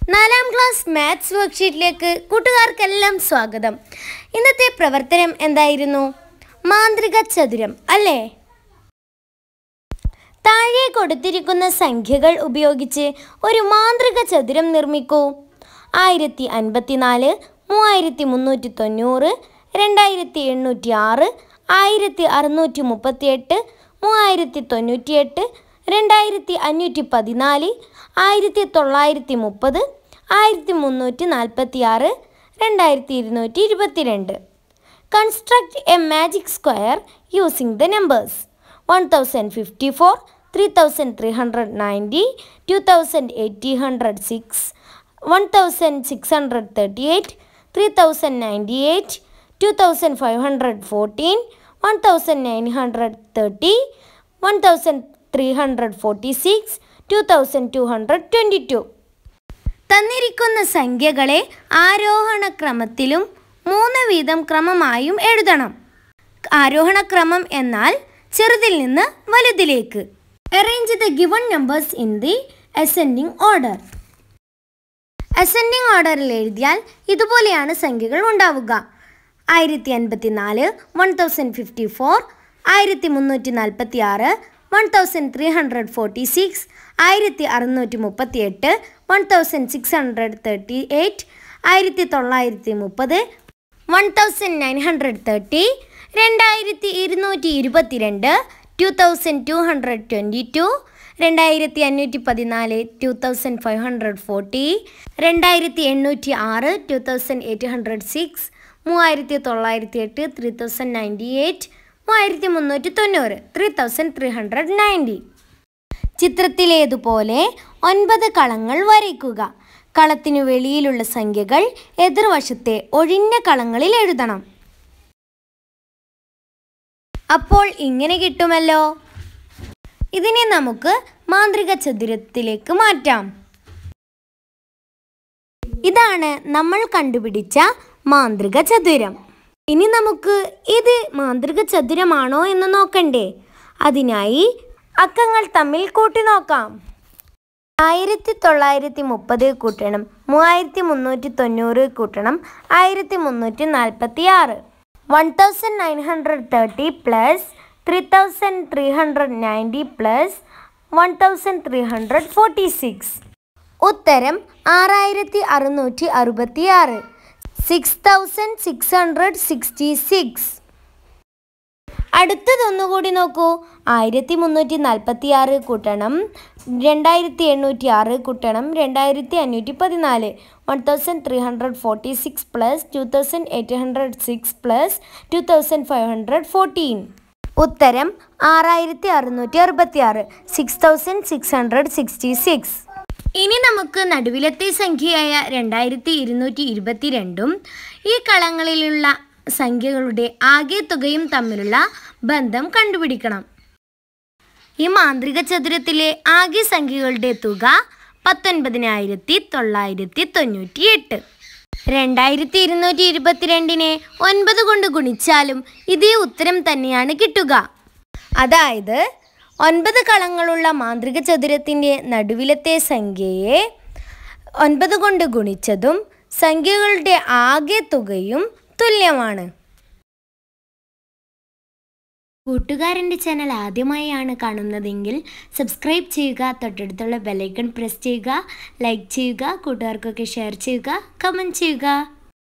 നാലാം class maths വർക്ക്ഷീറ്റിലേക്ക് കൂട്ടുകാർക്കെല്ലാം സ്വാഗതം ഇന്നത്തെ പ്രവർത്തനം എന്തായിരുന്നു മാന്ത്രിക ചതുരം അല്ലേ താഴെ കൊടുത്തിരിക്കുന്ന സംഖ്യകൾ ഉപയോഗിച്ച് ഒരു മാന്ത്രിക ചതുരം നിർമ്മിക്കൂ ആയിരത്തി അൻപത്തിനാല് മൂവായിരത്തി മുന്നൂറ്റി തൊണ്ണൂറ് രണ്ടായിരത്തി എണ്ണൂറ്റി ആറ് ആയിരത്തി അറുന്നൂറ്റി മുപ്പത്തിയെട്ട് മൂവായിരത്തി തൊണ്ണൂറ്റിയെട്ട് രണ്ടായിരത്തി അഞ്ഞൂറ്റി പതിനാല് ആയിരത്തി തൊള്ളായിരത്തി മുപ്പത് ആയിരത്തി മുന്നൂറ്റി നാൽപ്പത്തി ആറ് രണ്ടായിരത്തി ഇരുന്നൂറ്റി ഇരുപത്തിരണ്ട് construct a magic square using the numbers one thousand fifty four three thousand three hundred ninety two thousand eighty hundred six one thousand six hundred thirty eight three thousand ninety eight two thousand five hundred fourteen one thousand nine hundred thirty one thousand three hundred forty six two thousand two hundred twenty two തന്നിരിക്കുന്ന സംഖ്യകളെ ആരോഹണ ക്രമത്തിലും മൂന്ന് വീതം ക്രമമായും എഴുതണം ആരോഹണ ക്രമം എന്നാൽ ചെറുതിൽ നിന്ന് വലുതിലേക്ക് arrange the given numbers in the ascending order ascending ഓർഡറിൽ എഴുതിയാൽ ഇതുപോലെയാണ് സംഖ്യകൾ ഉണ്ടാവുക ആയിരത്തി അൻപത്തി നാല് വൺ തൗസൻഡ് ഫിഫ്റ്റി ഫോർ ആയിരത്തി മുന്നൂറ്റി നാൽപ്പത്തി ആറ് one thousand three hundred forty six ആയിരത്തി അറുന്നൂറ്റി മുപ്പത്തി എട്ട് one thousand six hundred thirty eight ആയിരത്തി തൊള്ളായിരത്തി മുപ്പത് one thousand nine hundred thirty രണ്ടായിരത്തി ഇരുന്നൂറ്റി ഇരുപത്തിരണ്ട് two thousand two hundred twenty two രണ്ടായിരത്തി അഞ്ഞൂറ്റി പതിനാല് two thousand five hundred forty രണ്ടായിരത്തി എണ്ണൂറ്റി ആറ് two thousand eight hundred six മൂവായിരത്തി തൊള്ളായിരത്തി എട്ട് ത്രീ തൗസൻഡ് നയൻറ്റി എയ്റ്റ് മൂവായിരത്തി മുന്നൂറ്റി തൊണ്ണൂറ് three thousand three hundred ninety ചിത്രത്തിലേതുപോലെ ഒൻപത് കളങ്ങൾ വരയ്ക്കുക കളത്തിനു വെളിയിലുള്ള സംഖ്യകൾ എതിർവശത്തെ ഒഴിഞ്ഞ കളങ്ങളിൽ എഴുതണം അപ്പോൾ ഇങ്ങനെ കിട്ടുമല്ലോ ഇതിനെ നമുക്ക് മാന്ത്രിക ചതുരത്തിലേക്ക് മാറ്റാം ഇതാണ് നമ്മൾ കണ്ടുപിടിച്ച മാന്ത്രിക ചതുരം ഇനി നമുക്ക് ഇത് മാന്ത്രിക ചതുരമാണോ എന്ന് നോക്കണ്ടേ അതിനായി അക്കങ്ങൾ തമ്മിൽ കൂട്ടി നോക്കാം ആയിരത്തി തൊള്ളായിരത്തി മുപ്പത് കൂട്ടണം മൂവായിരത്തി മുന്നൂറ്റി തൊണ്ണൂറ് കൂട്ടണം ആയിരത്തി മുന്നൂറ്റി നാൽപ്പത്തി ആറ് one thousand nine hundred thirty plus three thousand three hundred ninety plus one thousand three hundred forty six ഉത്തരം ആറായിരത്തി അറുന്നൂറ്റി അറുപത്തി ആറ് six thousand six hundred sixty six അടുത്തതൊന്നുകൂടി നോക്കൂ ആയിരത്തി മുന്നൂറ്റി നാൽപ്പത്തി ആറ് കൂട്ടണം രണ്ടായിരത്തി എണ്ണൂറ്റി ആറ് കൂട്ടണം രണ്ടായിരത്തി അഞ്ഞൂറ്റി പതിനാല് one thousand three hundred forty six plus two thousand eight hundred six plus two thousand five hundred fourteen ഉത്തരം ആറായിരത്തി അറുന്നൂറ്റി അറുപത്തി ആറ് six thousand six hundred sixty six ഇനി നമുക്ക് നടുവിലത്തെ സംഖ്യയായ രണ്ടായിരത്തി ഇരുന്നൂറ്റി ഇരുപത്തിരണ്ടും ഈ കളങ്ങളിലുള്ള സംഖ്യകളുടെ ആകെ തുകയും തമ്മിലുള്ള ബന്ധം കണ്ടുപിടിക്കണം ഈ മാന്ത്രിക ചതുരത്തിലെ ആകെ സംഖ്യകളുടെ തുക പത്തൊൻപതിനായിരത്തി തൊള്ളായിരത്തി തൊണ്ണൂറ്റി എട്ട് രണ്ടായിരത്തി ഇരുന്നൂറ്റി ഇരുപത്തിരണ്ടിനെ ഒൻപത് കൊണ്ട് ഗുണിച്ചാലും ഇതേ ഉത്തരം തന്നെയാണ് കിട്ടുക അതായത് ഒൻപത് കളങ്ങളുള്ള മാന്ത്രിക ചതുരത്തിൻ്റെ നടുവിലത്തെ സംഖ്യയെ ഒൻപത് കൊണ്ട് ഗുണിച്ചതും സംഖ്യകളുടെ ആകെ തുകയും തുല്യമാണ് കൂട്ടുകാരൻ്റെ ചാനൽ ആദ്യമായാണ് കാണുന്നതെങ്കിൽ സബ്സ്ക്രൈബ് ചെയ്യുക തൊട്ടടുത്തുള്ള ബെലൈക്കൺ പ്രസ് ചെയ്യുക ലൈക്ക് ചെയ്യുക കൂട്ടുകാർക്കൊക്കെ ഷെയർ ചെയ്യുക കമൻറ്റ് ചെയ്യുക